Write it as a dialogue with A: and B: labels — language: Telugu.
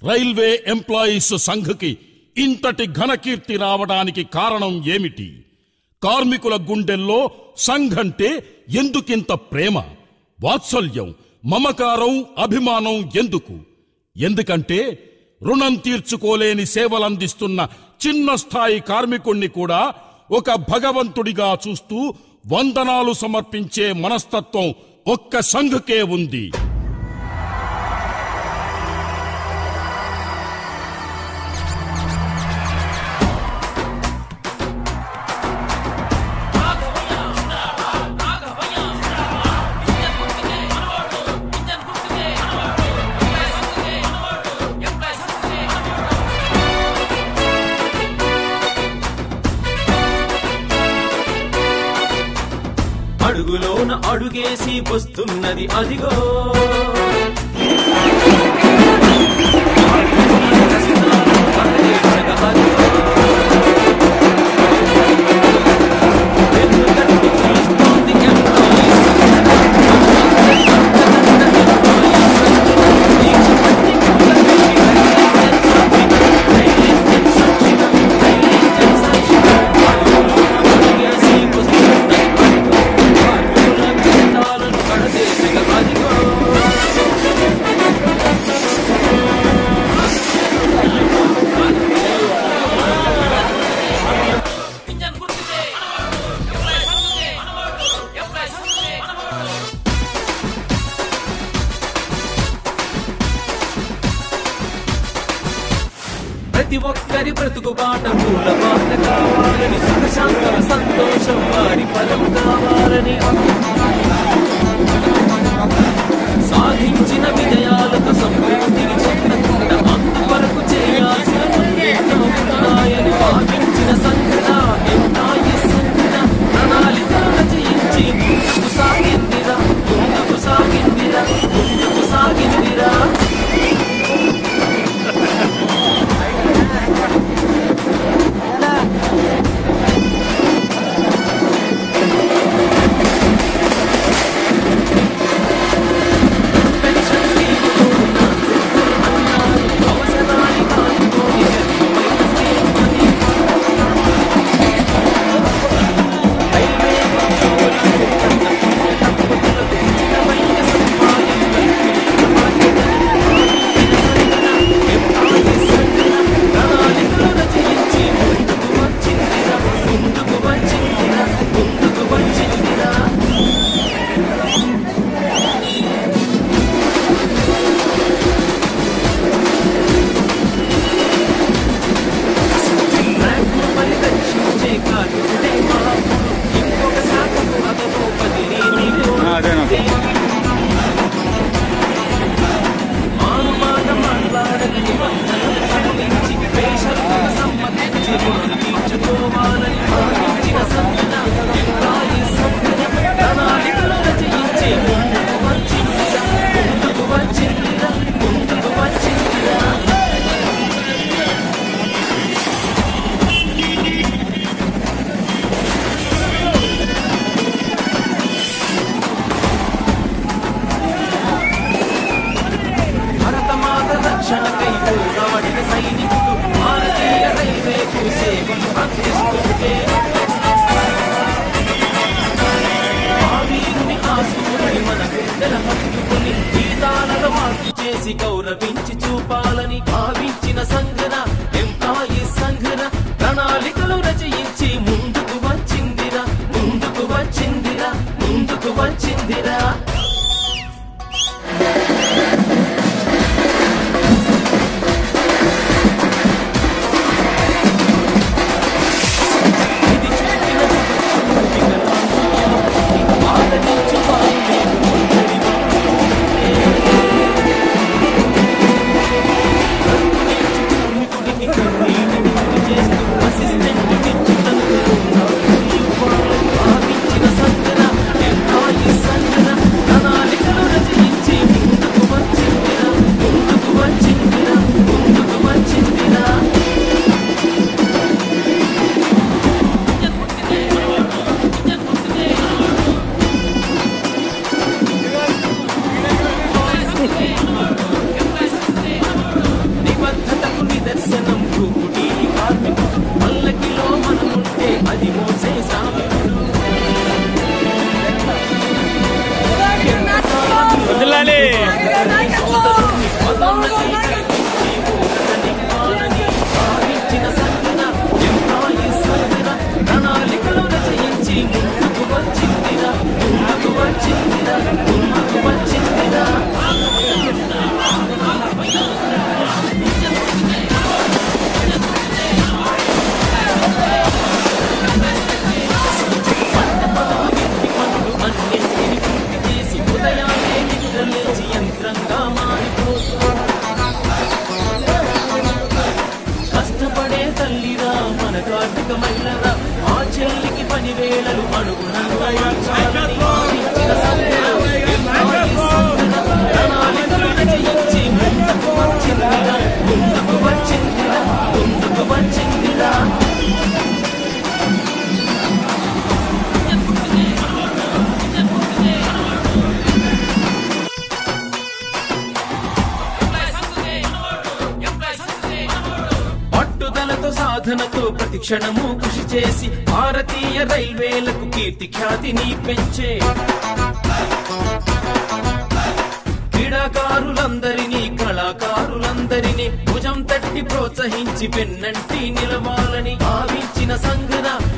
A: రైల్వే ఎంప్లాయీస్ సంఘకి ఇంతటి ఘనకీర్తి రావడానికి కారణం ఏమిటి కార్మికుల గుండెల్లో సంఘంటే ఎందుకింత ప్రేమ వాత్సల్యం మమకారం అభిమానం ఎందుకు ఎందుకంటే రుణం తీర్చుకోలేని సేవలందిస్తున్న చిన్న స్థాయి కార్మికుణ్ణి కూడా ఒక భగవంతుడిగా చూస్తూ వందనాలు సమర్పించే మనస్తత్వం ఒక్క సంఘకే ఉంది
B: అడుగులోన అడుగేసి వస్తున్నది అదిగో వెన్ను తట్టి పిలుస్తోంది ఎంప్లాయీస్. దీక్ష పట్టి రైలింజన్ సాక్షిగా, రైలింజన్ సాక్షిగా, అడుగులోన అడుగేసి వస్తున్నది అదిగో. కార్మికుల జీతాలను కడదేశగా అదిగో ప్రతి ఒక్కరి బ్రతుకు బాట మూల బాట కావాలని సుఖశాంతుల సంతోషం వారి పదం కావాలని సాధించిన విజయాలతో సమృద్ధిని చెందకుండా అంతవరకు చేయాల్సిన ఎన్నో ఉన్నాయని భావించిన సంఘటన ఎంతాయి సంఘటన ప్రణాళికలు రచయించి ముందుకు సాగిందిరా ముందుకు సాగిందిరా ముందుకు సాగిందిరా పెన్షన్ స్కీములు నాన్సెన్స్ అన్నారు అవసరాన్ని కానుకోని గరిమైన స్కీమ్ అని రైల్వే ఉద్యోగులకు తప్పులకు ఉచితమైన సదుపాయం కల్పించిన ఎంప్లాయీ సంఘటన ప్రణాళికలు రచయించి ముందుకు వచ్చిందిరా ముందుకు వచ్చిందిరా ముందుకు వచ్చిందిరా బ్రాండ్ను పరిరక్షించే కార్మికుడే మహాత్ముడు. ఇంకొక శాఖకు అదనో పదిని నీకు మారుమాట మాట్లాడక నిబంధనలు సడలించి పేషరులకు సమ్మతించి రుణం తీర్చుకోవాలని భావించిన సంఘటన ఎంప్లాయీ సంఘటన ప్రణాళికలు రచయించి ముందుకు వచ్చిందిరా ముందుకు వచ్చిందిరా ముందుకు వచ్చిందిరా భరతమాత రక్షణకై పోరాడిన సైనికుడు భారతీయ రైల్వేకు సేవలు అందిస్తుంటే ఆ వీరుని ఆశూరుని మన గుండెల హత్తుకుని గీతాలలో మార్పు చేసి గౌరవించి చూపాలని భావించిన సంఘన ఎంప్లాయీ సంఘన ప్రణాళికలు రచయించి ముందుకు వచ్చిందిరా ముందుకు వచ్చిందిరా ముందుకు వచ్చిందిరా ఇది చూపిన ఆదరించు వారిని ముందరి కార్మికుడికి కన్నీటిని గురి చేస్తూ అసిస్టెంట్ ఇచ్చుటను భావించిన సంఘన ఎంప్లాయీ సంఘన దర్శనం కూకుటి కార్మికుడు పల్లకిలో మనముంటే అది మోసే సామికుడు
C: వదలాలి
B: సోదరుని పదోన్నతి కల్పించి ఊరటని మానని భావించిన సంఘన ఎంప్లాయీ సంఘన ప్రణాళికలు రచయించి ముందుకు వచ్చిందిరా ముందుకు వచ్చిందిరా ముందుకు వచ్చిందిరా పనులు అన్నింటిని పూర్తి చేసి ఉదయాన్నే నిద్రలేచి యంత్రంగా మారిపోతూ కష్టపడే తల్లిరా మన కార్తీక మహిళరా ఆ చెల్లికి పని వేళలు అనుగుణంగా ఇచ్చాలని భావించిన సంఘన, ఎంప్లాయీ సంఘన, ప్రణాళికలు రచయించి ముందుకు వచ్చిందిరా ముందుకు వచ్చిందిరా ముందుకు వచ్చిందిరా పట్టుదలతో సాధనతో ప్రతి క్షణము కృషి చేసి భారతీయ రైల్వేలకు కీర్తి ఖ్యాతిని పెంచే క్రీడాకారులందరినీ కళాకారులందరినీ భుజం తట్టి ప్రోత్సహించి వెన్నంటి నిలవాలని భావించిన సంఘన